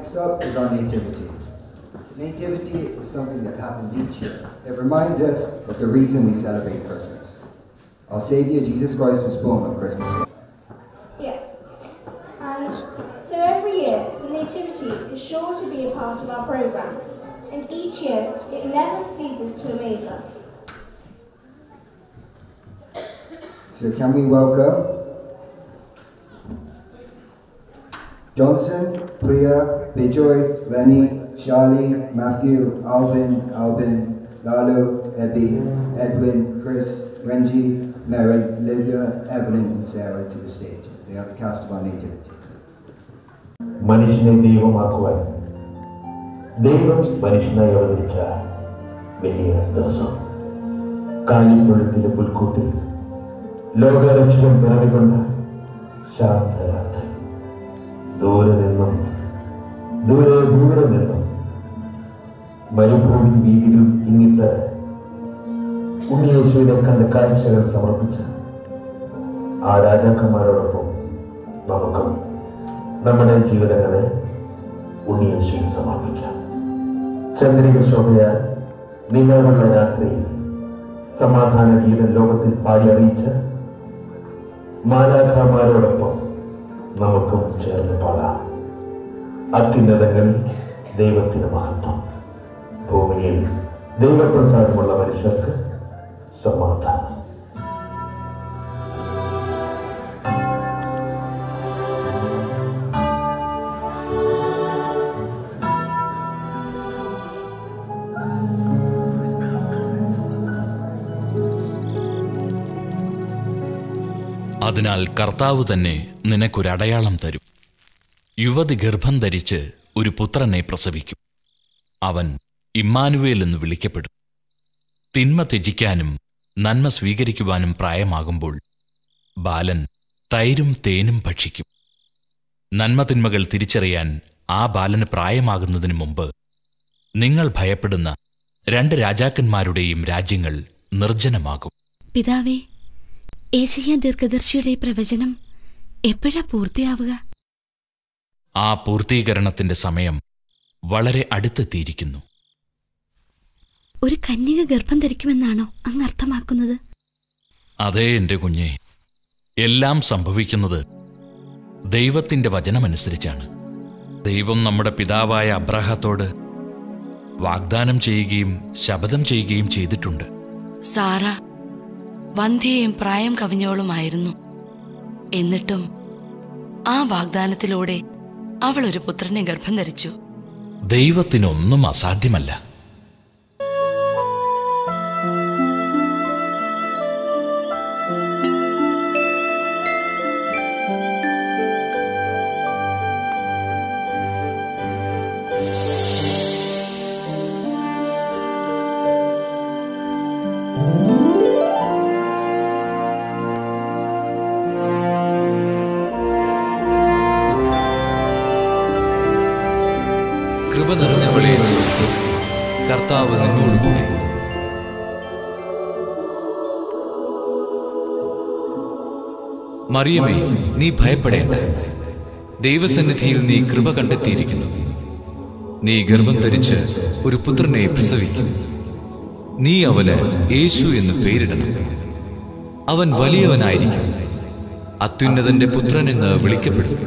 Next up is our nativity. Nativity is something that happens each year. It reminds us of the reason we celebrate Christmas. Our Savior Jesus Christ was born on Christmas Day. Yes. And so every year, the Nativity is sure to be a part of our programme. And each year, it never ceases to amaze us. So can we welcome Johnson, Priya, Bijoy, Lenny, Charlie, Matthew, Alvin, Albin, Lalo, Ebby, Edwin, Chris, Renji, Merrin, Livia, Evelyn, and Sarah to the stage as they are the cast of our nativity. മനുഷ്യനെ ദൈവമാക്കുവാൻ ദൈവം മനുഷ്യനായി അവതരിച്ച വലിയ ദിവസം കാലിത്തൊഴുത്തിലെ പുൽക്കൂട്ടിൽ ലോകരക്ഷകൻ പിറവികൊണ്ട് ശാന്തരാത്രി ദൂരെ നിന്നും ദൂരെ ദൂരെ നിന്നും മരുഭൂമി വീതിയിൽ ഇങ്ങിട്ട് ഉണ്ണിയേശുവിനെ കണ്ട കാഴ്ചകൾ സമർപ്പിച്ച ആ രാജാക്കന്മാരോടൊപ്പം നമുക്കും നമ്മുടെ ജീവിതങ്ങളെ ഉണ്ണിയേശുവിന് സമർപ്പിക്കാം ചന്ദ്രിക ശോഭയാൽ നിങ്ങളുള്ള രാത്രിയിൽ സമാധാന ഗീതം ലോകത്തിൽ പാടി അറിയിച്ച മാലാഖമാരോടൊപ്പം നമുക്കും ചേർന്ന് പാടാം അത്യുന്നതങ്ങളിൽ ദൈവത്തിന് മഹത്വം ഭൂമിയിൽ ദൈവപ്രസാദമുള്ള മനുഷ്യർക്ക് സമാധാനം അതിനാൽ കർത്താവ് തന്നെ നിനക്കൊരടയാളം തരും യുവതി ഗർഭം ധരിച്ച് ഒരു പുത്രനെ പ്രസവിക്കും അവൻ ഇമ്മാനുവേൽ എന്ന് വിളിക്കപ്പെടും തിന്മ ത്യജിക്കാനും നന്മ സ്വീകരിക്കുവാനും പ്രായമാകുമ്പോൾ ബാലൻ തൈരും തേനും ഭക്ഷിക്കും നന്മ തിന്മകൾ തിരിച്ചറിയാൻ ആ ബാലന് പ്രായമാകുന്നതിന് മുമ്പ് നിങ്ങൾ ഭയപ്പെടുന്ന രണ്ട് രാജാക്കന്മാരുടെയും രാജ്യങ്ങൾ നിർജ്ജനമാകും പിതാവേ ഏശയ്യ ദീർഘദർശിയുടെ ഈ പ്രവചനം എപ്പോഴാ പൂർത്തിയാവുക ആ പൂർത്തീകരണത്തിന്റെ സമയം വളരെ അടുത്തെത്തിയിരിക്കുന്നു ഒരു കന്യക ഗർഭം ധരിക്കുമെന്നാണോ അങ്ങ് അർത്ഥമാക്കുന്നത് അതേ എൻ്റെ കുഞ്ഞെ എല്ലാം സംഭവിക്കുന്നത് ദൈവത്തിൻ്റെ വചനമനുസരിച്ചാണ് ദൈവം നമ്മുടെ പിതാവായ അബ്രാഹത്തോട് വാഗ്ദാനം ചെയ്യുകയും ശപഥം ചെയ്യുകയും ചെയ്തിട്ടുണ്ട് സാറ വന്ധ്യയും പ്രായം കവിഞ്ഞോളുമായിരുന്നു എന്നിട്ടും ആ വാഗ്ദാനത്തിലൂടെ അവൾ ഒരു പുത്രനെ ഗർഭം ധരിച്ചു ദൈവത്തിനൊന്നും അസാധ്യമല്ല കൃപ നിറഞ്ഞവളെ സ്വസ്തി കർത്താവ് നിന്നോടുകൂടെ മറിയമേ നീ ഭയപ്പെടേണ്ട ദൈവസന്നിധിയിൽ നീ കൃപ കണ്ടെത്തിയിരിക്കുന്നു നീ ഗർഭം ധരിച്ച് ഒരു പുത്രനെ പ്രസവിക്കും നീ അവന് യേശു എന്ന് പേരിടണം അവൻ വലിയവനായിരിക്കും അത്യുന്നതന്റെ പുത്രൻ എന്ന് വിളിക്കപ്പെടും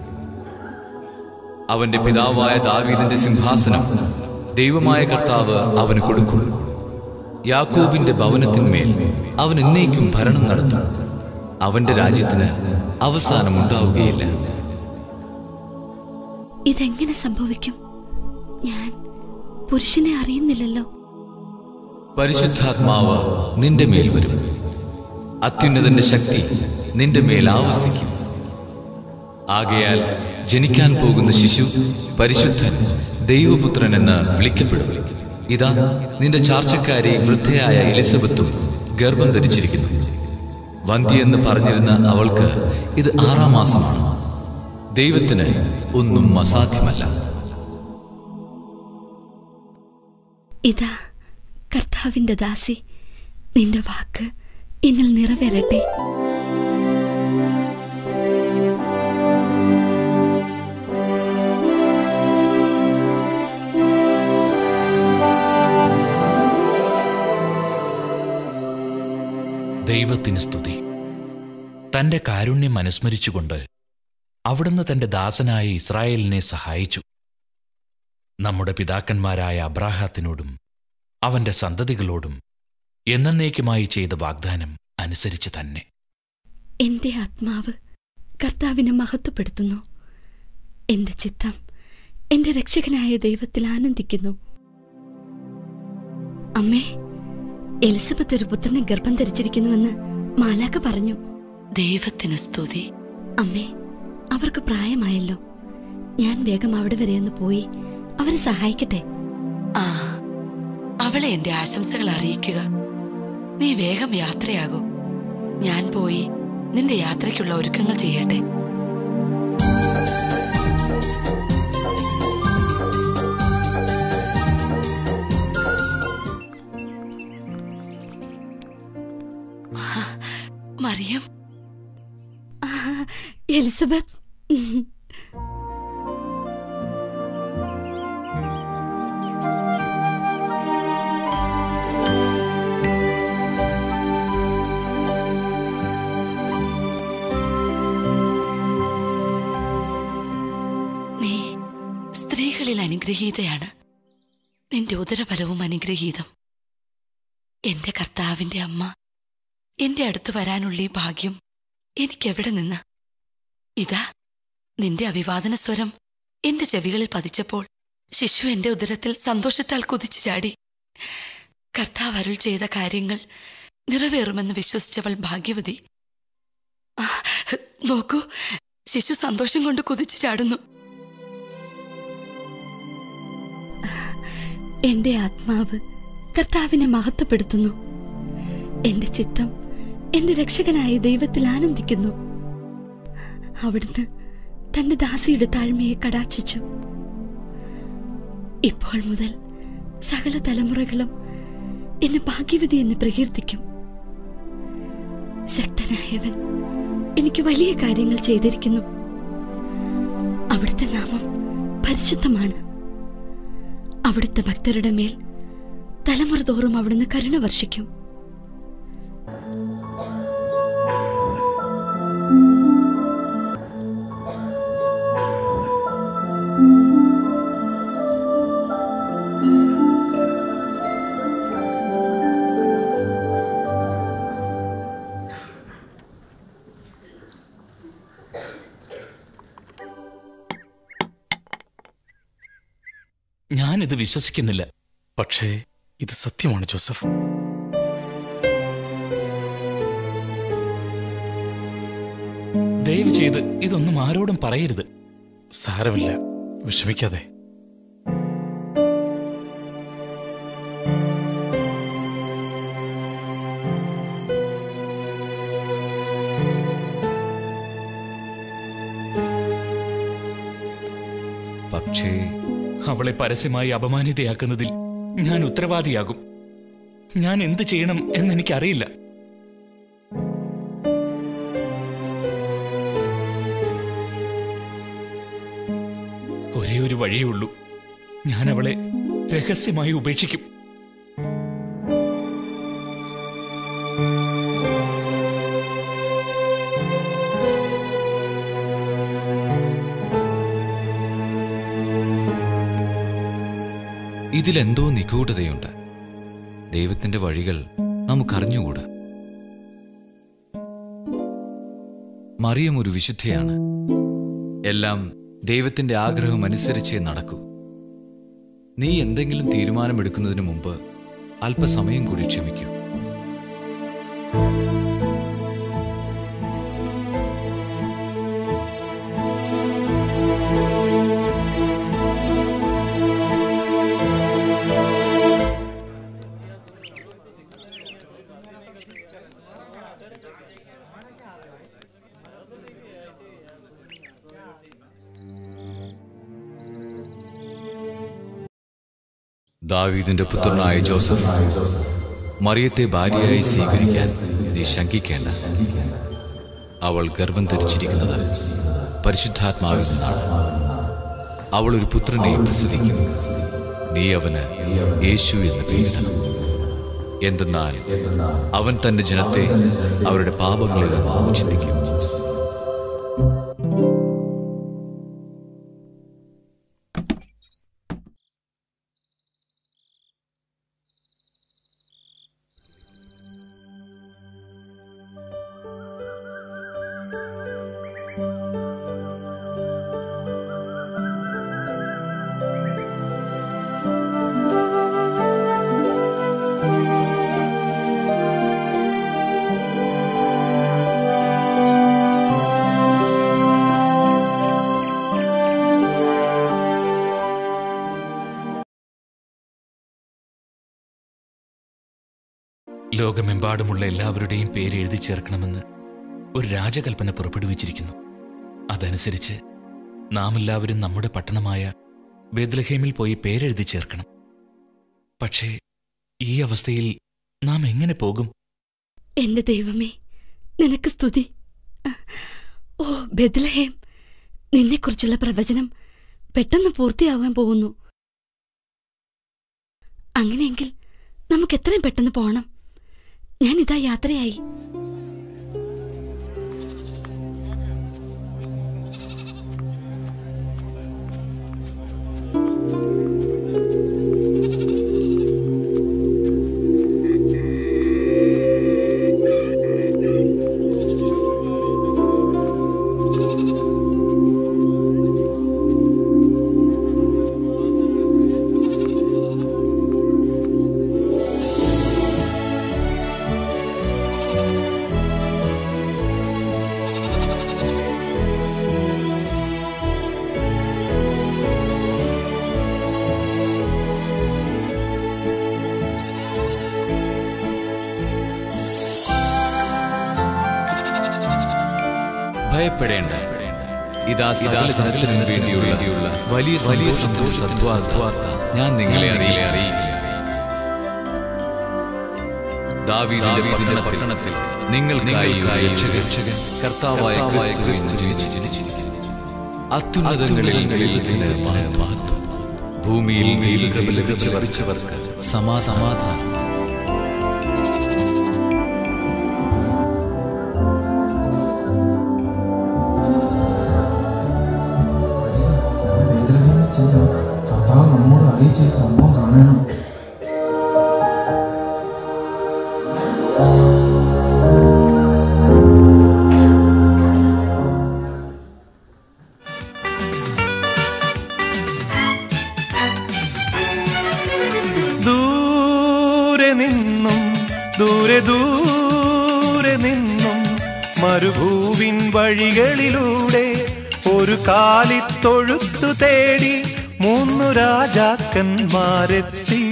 അവന്റെ പിതാവായ ദാവീദിന്റെ സിംഹാസനം ദൈവമായ കർത്താവ് അവന് കൊടുക്കും യാക്കോബിന്റെ ഭവനത്തിന്മേൽ അവൻ എന്നേക്കും ഭരണം നടത്തും അവന്റെ രാജ്യത്തിന് അവസാനം ഉണ്ടാവുകയില്ല ഇതെങ്ങനെ സംഭവിക്കും ഞാൻ പുരുഷനെ അറിയുന്നില്ലല്ലോ പരിശുദ്ധാത്മാവ് നിന്റെ മേൽ വരും അത്യുന്നതന്റെ ശക്തി നിന്റെ മേൽ ആവസിക്കും ആകയാൽ ജനിക്കാൻ പോകുന്ന ശിശു പരിശുദ്ധൻ ദൈവപുത്രൻ എന്ന് വിളിക്കപ്പെടും ഇതാ നിന്റെ ചാർച്ചക്കാരി വൃദ്ധയായ എലിസബത്തും ഗർഭം ധരിച്ചിരിക്കുന്നു വന്ധ്യ എന്ന് പറഞ്ഞിരുന്ന അവൾക്ക് ഇത് ആറാം മാസമാണ് ദൈവത്തിന് ഒന്നും അസാധ്യമല്ല ഇതാ കർത്താവിന്റെ ദാസി നിന്റെ വാക്ക് എന്നിൽ നിറവേറട്ടെ തന്റെ കാരുണ്യം അനുസ്മരിച്ചുകൊണ്ട് അവിടുന്ന് തന്റെ ദാസനായ ഇസ്രായേലിനെ സഹായിച്ചു നമ്മുടെ പിതാക്കന്മാരായ അബ്രാഹാത്തിനോടും അവന്റെ സന്തതികളോടും എന്നേക്കുമായി ചെയ്ത വാഗ്ദാനം അനുസരിച്ച് തന്നെ എന്റെ ആത്മാവ് കർത്താവിനെ മഹത്വപ്പെടുത്തുന്നു എന്റെ ചിത്തം എന്റെ രക്ഷകനായ ദൈവത്തിൽ ആനന്ദിക്കുന്നു അമ്മേ എലിസബത്ത് ഒരു പുത്രനെ ഗർഭം ധരിച്ചിരിക്കുന്നുവെന്ന് മാലാക്ക പറഞ്ഞു ദൈവത്തിന് സ്തുതി അമ്മേ അവർക്ക് പ്രായമായല്ലോ ഞാൻ വേഗം അവിടെ വരെ ഒന്ന് പോയി അവരെ സഹായിക്കട്ടെ ആ അവളെ എന്റെ ആശംസകൾ അറിയിക്കുക നീ വേഗം യാത്രയാകൂ ഞാൻ പോയി നിന്റെ യാത്രയ്ക്കുള്ള ഒരുക്കങ്ങൾ ചെയ്യട്ടെ ആ, മറിയം ആ, എലിസബത്ത് നീ സ്ത്രീകളിൽ അനുഗ്രഹീതയാണ് നിന്റെ ഉദരഫലവും അനുഗ്രഹീതം എന്റെ കർത്താവിന്റെ അമ്മ എന്റെ അടുത്ത് വരാനുള്ള ഈ ഭാഗ്യം എനിക്കെവിടെ നിന്ന് ഇതാ നിന്റെ അഭിവാദന സ്വരം എന്റെ ചെവികളിൽ പതിച്ചപ്പോൾ ശിശു എന്റെ ഉദരത്തിൽ സന്തോഷത്താൽ കുതിച്ചു ചാടി കർത്താവ് അരുൾ ചെയ്ത കാര്യങ്ങൾ നിറവേറുമെന്ന് വിശ്വസിച്ചവൾ ഭാഗ്യവതി ആ, നോക്കൂ ശിശു സന്തോഷം കൊണ്ട് കുതിച്ചു ചാടുന്നു എന്റെ ആത്മാവ് കർത്താവിനെ മഹത്വപ്പെടുത്തുന്നു എന്റെ ചിത്തം എന്റെ രക്ഷകനായ ദൈവത്തിൽ ആനന്ദിക്കുന്നു അവിടുന്ന് തന്റെ ദാസിയുടെ താഴ്മയെ കടാക്ഷിച്ചു ഇപ്പോൾ മുതൽ സകല തലമുറകളും എന്നെ ഭാഗ്യവതി എന്ന് പ്രകീർത്തിക്കും ശക്തനായവൻ എനിക്ക് വലിയ കാര്യങ്ങൾ ചെയ്തിരിക്കുന്നു അവിടുത്തെ നാമം പരിശുദ്ധമാണ് അവിടുത്തെ ഭക്തരുടെ മേൽ തലമുറ തോറും അവിടുന്ന് കരുണ വർഷിക്കും ഞാനിത് വിശ്വസിക്കുന്നില്ല പക്ഷേ ഇത് സത്യമാണ് ജോസഫ് ദയവ് ചെയ്ത് ഇതൊന്നും ആരോടും പറയരുത് സാരമില്ല വിഷമിക്കാതെ പക്ഷേ അവളെ പരസ്യമായി അപമാനിതയാക്കുന്നതിൽ ഞാൻ ഉത്തരവാദിയാകും ഞാൻ എന്ത് ചെയ്യണം എന്നെനിക്കറിയില്ല ഒരേ ഒരു വഴിയേ ഉള്ളൂ ഞാൻ അവളെ രഹസ്യമായി ഉപേക്ഷിക്കും ഇതിലെന്തോ നിഗൂഢതയുണ്ട് ദൈവത്തിന്റെ വഴികൾ നമുക്കറിഞ്ഞുകൂടാ മറിയം ഒരു വിശുദ്ധയാണ് എല്ലാം ദൈവത്തിന്റെ ആഗ്രഹം അനുസരിച്ചേ നടക്കൂ നീ എന്തെങ്കിലും തീരുമാനമെടുക്കുന്നതിന് മുമ്പ് അല്പസമയം കൂടി ക്ഷമിക്കൂ ദാവീദിന്റെ പുത്രനായ ജോസഫ് മറിയത്തെ ഭാര്യയായി സ്വീകരിക്കാൻ നീ ശങ്കിക്കേണ്ട അവൾ ഗർഭം ധരിച്ചിരിക്കുന്നത് പരിശുദ്ധാത്മാവിൽ നിന്നാണ് അവൾ ഒരു പുത്രനെ പ്രസവിക്കും നീ അവന് യേശു എന്ന് പേരിടണം എന്തെന്നാൽ അവൻ തന്റെ ജനത്തെ അവരുടെ പാപങ്ങളിൽ നിന്ന് മോചിപ്പിക്കും ലോകമെമ്പാടുമുള്ള എല്ലാവരുടെയും പേര് എഴുതി ചേർക്കണമെന്ന് ഒരു രാജകൽപ്പന പുറപ്പെടുവിച്ചിരിക്കുന്നു അതനുസരിച്ച് നാം എല്ലാവരും നമ്മുടെ പട്ടണമായ ബേദ്ലഹേമിൽ പോയി പേരെഴുതി ചേർക്കണം പക്ഷേ ഈ അവസ്ഥയിൽ നാം എങ്ങനെ പോകും എന്റെ ദൈവമേ നിനക്ക് സ്തുതി ഓ ബെദ്ലഹേം നിന്നെക്കുറിച്ചുള്ള പ്രവചനം പെട്ടെന്ന് പൂർത്തിയാവാൻ പോകുന്നു അങ്ങനെയെങ്കിൽ നമുക്ക് എത്രയും പെട്ടെന്ന് പോകണം ഞാൻ ഇതാ യാത്രയായി ഭയപ്പെടേണ്ട ഇതാ സകല ജനത്തിനും വേണ്ടിയുള്ള വലിയ വലിയ സന്തോഷ വാർത്ത ഞാൻ നിങ്ങളെ അറിയില്ലേ അറിയിക്കും ദാവീദിന്റെ പട്ടണത്തിൽ നിങ്ങൾക്കായി ഒരു രക്ഷകൻ കർത്താവായ ക്രിസ്തു ജനിച്ചു ജനിച്ചിരിക്കുന്നു അത്യുന്നതങ്ങളിൽ ദൈവത്തിന് മഹത്വം ഭൂമിയിൽ ദൈവകൃപ ലഭിച്ചവർക്ക് സമാ സമാധാനം ബേദലഹേമിൽ ചെന്ന് കർത്താവ് നമ്മോട് അറിയിച്ച ഈ സംഭവം കാണണം ദൂരെ നിന്നും ദൂരെ ദൂരെ നിന്നും മരുഭൂവിൻ വഴികളിലൂടെ ഒരു കാലിത്തൊഴുത്തു തേടി മൂന്നു രാജാക്കന്മാരെത്തി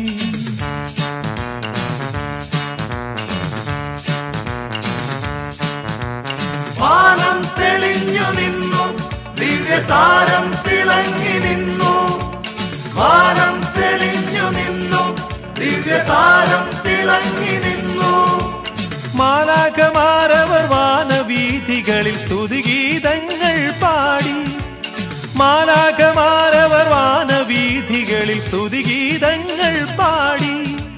വാനം തെളിഞ്ഞു നിന്നു ദിവ്യസാരം തിളങ്ങി നിന്നു വാനം തെളിഞ്ഞു നിന്നു ദിവ്യതാരം തിളങ്ങി നിന്നു മാലാകമാരവർ വാനവീഥികളിൽ സ്തുതിഗീതങ്ങൾ പാടി മാലാകമാരവർ വാനവീഥികളിൽ സ്തുതിഗീതങ്ങൾ പാടി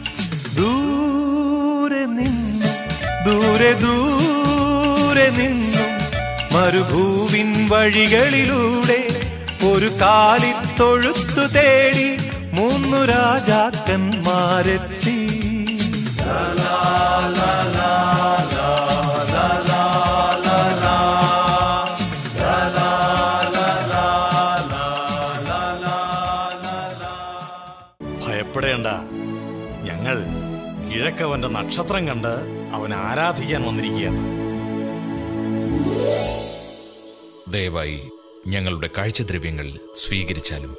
ദൂരെ നിന്നു ദൂരെ ദൂരെ നിന്നും മരുഭൂവിൻ വഴികളിലൂടെ ഒരു കാലിത്തൊഴുത്തു തേടി മൂന്നു രാജാക്കന്മാരെത്തി ഭയപ്പെടേണ്ട ഞങ്ങൾ കിഴക്കവന്റെ നക്ഷത്രം കണ്ട് അവനെ ആരാധിക്കാൻ വന്നിരിക്കുകയാണ് ദയവായി ഞങ്ങളുടെ കാഴ്ചദ്രവ്യങ്ങൾ സ്വീകരിച്ചാലും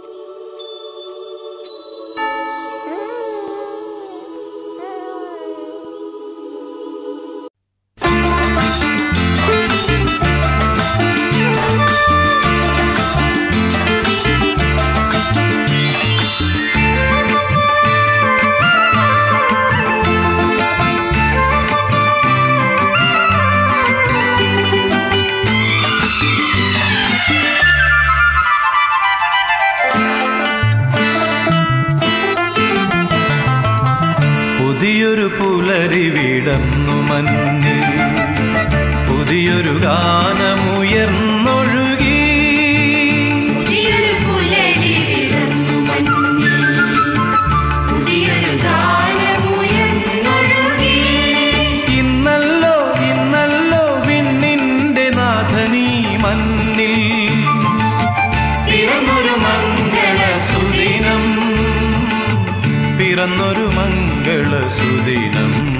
പുതിയൊരു പുലരി വിടന്നു മഞ്ഞിൽ പുതിയൊരു ഗാനമുയർന്നൊഴുകി പുതിയൊരു പുലരി വിടർന്നു മഞ്ഞിൽ പുതിയൊരു ഗാനമുയർന്നൊഴുകി ഇന്നല്ലോ ഇന്നല്ലോ വിണ്ണിന്റെ നാഥനീ മണ്ണിൽ പിറന്നൊരു മംഗള സുദിനം പിറന്നൊരു മംഗള സുദിനം